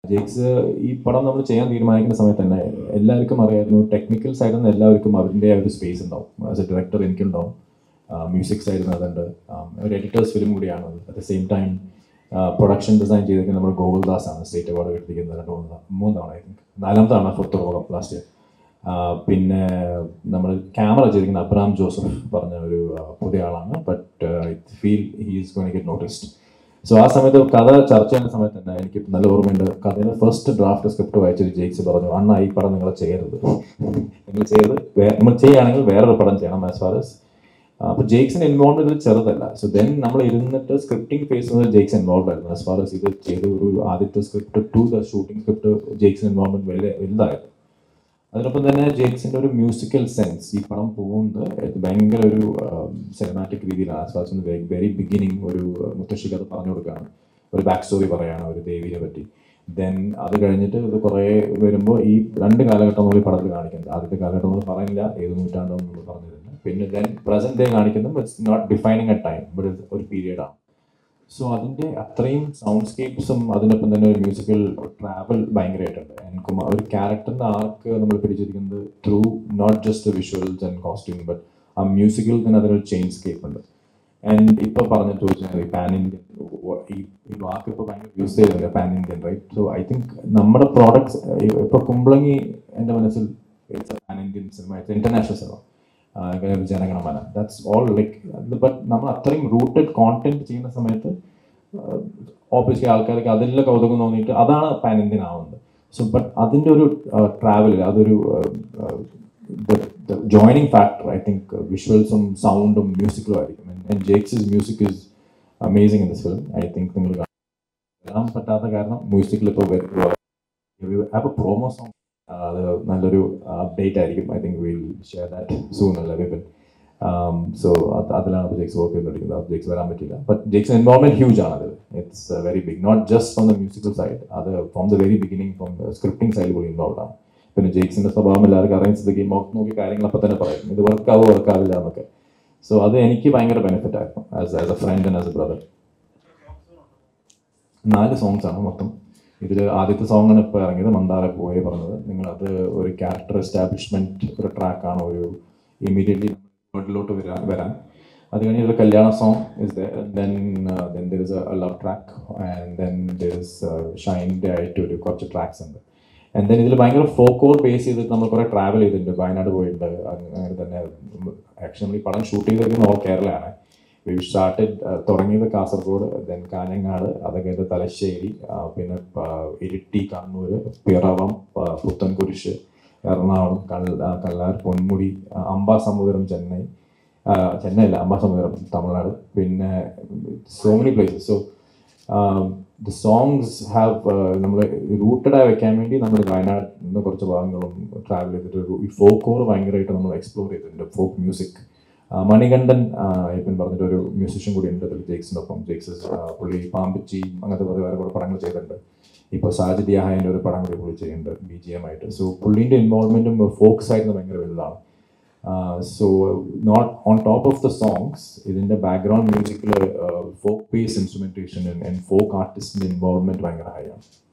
ജേക്സ് ഈ പടം നമ്മൾ ചെയ്യാൻ തീരുമാനിക്കുന്ന സമയത്ത് തന്നെ എല്ലാവർക്കും അറിയായിരുന്നു ടെക്നിക്കൽ സൈഡിൽ നിന്ന് എല്ലാവർക്കും അവരുടെ ഒരു സ്പേസ് ഉണ്ടാവും ആസ് എ ഡയറക്ടർ എനിക്കുണ്ടാവും മ്യൂസിക് സൈഡിൽ നിന്ന് അതുണ്ട് um, ഒരു എഡിറ്റേഴ്സ് ഫിലിം കൂടിയാണ് at the same time production design ചെയ്തിരിക്കുന്നത് നമ്മുടെ ഗോകുൽദാസ് ആണ് സ്റ്റേറ്റ് അവാർഡ് കിട്ടിയിരിക്കുന്നത് രണ്ട് മൂന്ന് തവണ- മൂന്ന് തവണ ഐ തിങ്ക് നാലാമത്തെ തവണ ഫുർത്ത് പോകാം ലാസ്റ്റ് ഇയർ പിന്നെ നമ്മൾ ക്യാമറ ചെയ്തിരിക്കുന്ന അബ്രാം ജോസഫ് പറഞ്ഞ ഒരു ആ, പുതിയ ആളാണ് but I feel he is gone get noticed so ആ സമയത്ത് കഥ ചർച്ച ചെയ്യുന്ന സമയത്ത് തന്നെ എനിക്ക് നല്ല ഓർമ്മയുണ്ട് കഥയുടെ ഫസ്റ്റ് ഡ്രാഫ്റ്റ് സ്ക്രിപ്റ്റ് വായിച്ചൊരു ജെയ്ക്സ് പറഞ്ഞു അണ്ണ ഈ പടം നിങ്ങൾ ചെയ്യരുത് നിങ്ങൾ ചെയ്യരുത് വേ- നിങ്ങൾ ചെയ്യുകയാണെങ്കിൽ വേറൊരു പടം ചെയ്യണം ആസ് ഫാർ എസ് അപ്പോൾ ജെയ്ക്സിന് ഇൻവോൾവ് ഇതിൽ ചെറുതല്ല സോ ദെൻ നമ്മൾ ഇരുന്നിട്ട് സ്ക്രിപ്റ്റിംഗ് ഫേസ് മുതൽ ജെയ്ക്സ് ഇൻവോൾവ് ആയിരുന്നു ആസ് ഫാർ എസ് ഇത് ചെയ്ത ഒരു ആദ്യത്തെ script to the shooting script ജെയ്ക്സിന് ഇൻവോൾവ്മെന്റ് വലിയ വലുതായിരുന്നു അതിനൊപ്പം തന്നെ ജെയ്ക്സിന്റെ ഒരു മ്യൂസിക്കൽ സെൻസ് ഈ പടം പോകുന്നത് ഇത് ഭയങ്കര ഒരു സിനിമാറ്റിക് രീതിയിലാണ് ആസ് ഫാർ വെരി ബിഗിനിങ് ഒരു മുത്തശ്ശിക്ക് അത് പറഞ്ഞു കൊടുക്കുകയാണ് ഒരു ബാക്ക് സ്റ്റോറി പറയാണ് ഒരു ദേവിയെ പറ്റി ദെൻ അത് കഴിഞ്ഞിട്ട് ഇത് കുറേ വരുമ്പോൾ ഈ രണ്ട് കാലഘട്ടം നമ്മൾ ഈ പടത്തിൽ കാണിക്കുന്നത് ആദ്യത്തെ കാലഘട്ടം നമ്മൾ പറയുന്നില്ല ഏത് നൂറ്റാണ്ടെന്ന് നമ്മൾ പറഞ്ഞിരുന്നു പിന്നെ ദെൻ പ്രസന്റ് ഡേ കാണിക്കുന്നത് it's not defining a time but ഒരു പീരിയഡാണ് സോ അതിൻ്റെ അത്രയും സൗണ്ട് സ്കേപ്സും അതിനൊപ്പം തന്നെ ഒരു മ്യൂസിക്കൽ ട്രാവൽ ഭയങ്കരമായിട്ടുണ്ട് എനിക്കും ഒരു ക്യാരക്ടറിൻ്റെ ആർക്ക് നമ്മൾ പിടിച്ചിരിക്കുന്നത് through not just visuals and costume but ആ മ്യൂസിക്കിൽ തന്നെ അതിനൊരു ചേഞ്ച് സ്കേപ്പ് ഉണ്ട് ആൻഡ് ഇപ്പോൾ പറഞ്ഞ ചോദിച്ചാൽ പാൻ ഇന്ത്യൻ ഈ ഈ വാക്ക് ഇപ്പോൾ ഭയങ്കര യൂസ് ചെയ്തിട്ടുണ്ട് pan Indian right so I think നമ്മുടെ പ്രോഡക്ട്സ് ഇപ്പോൾ കുമ്പളങ്ങി എൻ്റെ മനസ്സിൽ it's pan Indian cinema it's international cinema അങ്ങനെ ഒരു Jana Gana Mana that's all like but നമ്മൾ അത്രയും റൂട്ടഡ് കോണ്ടന്റ് ചെയ്യുന്ന സമയത്ത് ഓബിയസ്ലി ആൾക്കാർക്ക് അതിലുള്ള കൗതുകം തോന്നിയിട്ട് അതാണ് പാൻ ഇന്ത്യൻ ആവുന്നത് സോ ബട്ട് അതിൻ്റെ ഒരു ട്രാവൽ അതൊരു ജോയിനിങ് ഫാക്ടർ ഐ തിങ്ക് വിഷ്വൽസും സൗണ്ടും മ്യൂസിക്കലും ആയിരിക്കും and Jakes music is amazing in this film I think നിങ്ങൾ കാണാൻ പറ്റാത്ത കാരണം മ്യൂസിക്കിൽ ഇപ്പോൾ ഹാവ് എ പ്രോമോ സോങ് അത് നല്ലൊരു അപ്ഡേറ്റ് ആയിരിക്കും I think will share that soon അല്ല വിപിൻ സോ അതിലാണ് ഇപ്പോൾ ജെക്സ് വർക്ക് ചെയ്തുകൊണ്ടിരിക്കുന്നത് അത് ജെക്സ് വരാൻ പറ്റില്ല ബട്ട് ജെക്സ് ഇൻവോൾവ്മെന്റ് ഹ്യൂജ് ആണ് അതിൽ it's very big not just from the musical side അത് from the very beginning from scripting സൈഡിൽ കൂടി ഇൻവോൾവ് ആണ് പിന്നെ ജെയ്ക്സിന്റെ സ്വഭാവം എല്ലാവർക്കും അറിയാൻ സ്ഥിതിക്ക് മുഖത്ത് നോക്കി കാര്യങ്ങൾ അപ്പം തന്നെ പറയും ഇത് വർക്കാവോ വർക്കാവില്ല എന്നൊക്കെ സോ അത് എനിക്ക് ഭയങ്കര ബെനിഫിറ്റ് ആയിരുന്നു as as a friend and as a brother നാല് സോങ്സ് ആണ് മൊത്തം ഇതിൽ ആദ്യത്തെ സോങ് ആണ് ഇപ്പോൾ ഇറങ്ങിയത് മന്ദാര പോയി പറഞ്ഞത് നിങ്ങൾ അത് ഒരു ക്യാരക്ടർ എസ്റ്റാബ്ലിഷ്മെന്റ് ഒരു ട്രാക്കാണ് ഒരു ഇമീഡിയറ്റ്ലി വേർഡിലോട്ട് വരാൻ വരാൻ അത് കഴിഞ്ഞ് ഒരു കല്യാണ song is then then there is a love track and then there is ഷൈൻ്റെ ആയിട്ട് ഒരു കുറച്ച് ട്രാക്സ് ഉണ്ട് ആൻഡ് ദെൻ ഇതിൽ ഭയങ്കര ഫോക്കോർ ബേസ് ചെയ്തിട്ട് നമ്മൾ കുറേ ട്രാവൽ ചെയ്തിട്ടുണ്ട് വയനാട് പോയിട്ടുണ്ട് അങ്ങനെ തന്നെ ആക്ച്വലി നമ്മൾ ഈ പടം ഷൂട്ട് ചെയ്തിരിക്കുന്നത് ഓൾ കേരളയാണ് വി സ്റ്റാർട്ടഡ് തുടങ്ങിയത് കാസർഗോഡ് ദെൻ കാഞ്ഞങ്ങാട് അത് കഴിഞ്ഞ് തലശ്ശേരി ആ, പിന്നെ പ- ഇരിട്ടി കണ്ണൂർ പിറവം പ- പുത്തൻകുരിശ് എറണാകുളം കൽ- ആ, കല്ലാർ പൊന്മുടി ആ, അംബാസമുദ്രം ചെന്നൈ ആ, ചെന്നൈ അല്ല അംബാസമുദ്രം തമിഴ്നാട് പിന്നെ so many places so the songs have നമ്മൾ റൂട്ടഡായി വെക്കാൻ വേണ്ടി നമ്മൾ വയനാട് നിന്ന് കുറച്ച് ഭാഗങ്ങളും ട്രാവൽ ചെയ്തിട്ട് ഒരു- ഈ ഫോക്കോർ ഭയങ്കരമായിട്ട് നമ്മൾ എക്സ്പ്ലോർ ചെയ്തിട്ടുണ്ട് ഫോക്ക് മ്യൂസിക് മണികണ്ഠൻ ഇപ്പം പറഞ്ഞിട്ട് ഒരു മ്യൂസിഷ്യൻ കൂടി ഉണ്ട് അതിൽ ജെയ്ക്സിൻ്റെ ഒപ്പം ജെയ്ക്സ് പുള്ളി പാമ്പിച്ചി അങ്ങനത്തെ കുറേ വേറെ കുറേ പടങ്ങൾ ചെയ്തിട്ടുണ്ട് ഇപ്പോൾ സാജിദ് യാഹാൻ്റെ ഒരു പടം കൂടി പുള്ളി ചെയ്യുന്നുണ്ട് ബി ജി എം ആയിട്ട് സോ പുള്ളീൻ്റെ ഇൻവോൾവ്മെൻറ്റും ഫോക്ക് സൈഡിൽ ഭയങ്കര വലുതാണ് so not on top of the songs ഇതിൻ്റെ ബാക്ക്ഗ്രൗണ്ട് മ്യൂസിക്കിൽ folk base instrumentation and folk ആർട്ടിസ്റ്റിൻ്റെ ഇൻവോൾവ്മെൻറ്റ് ഭയങ്കര ഹൈ ആണ്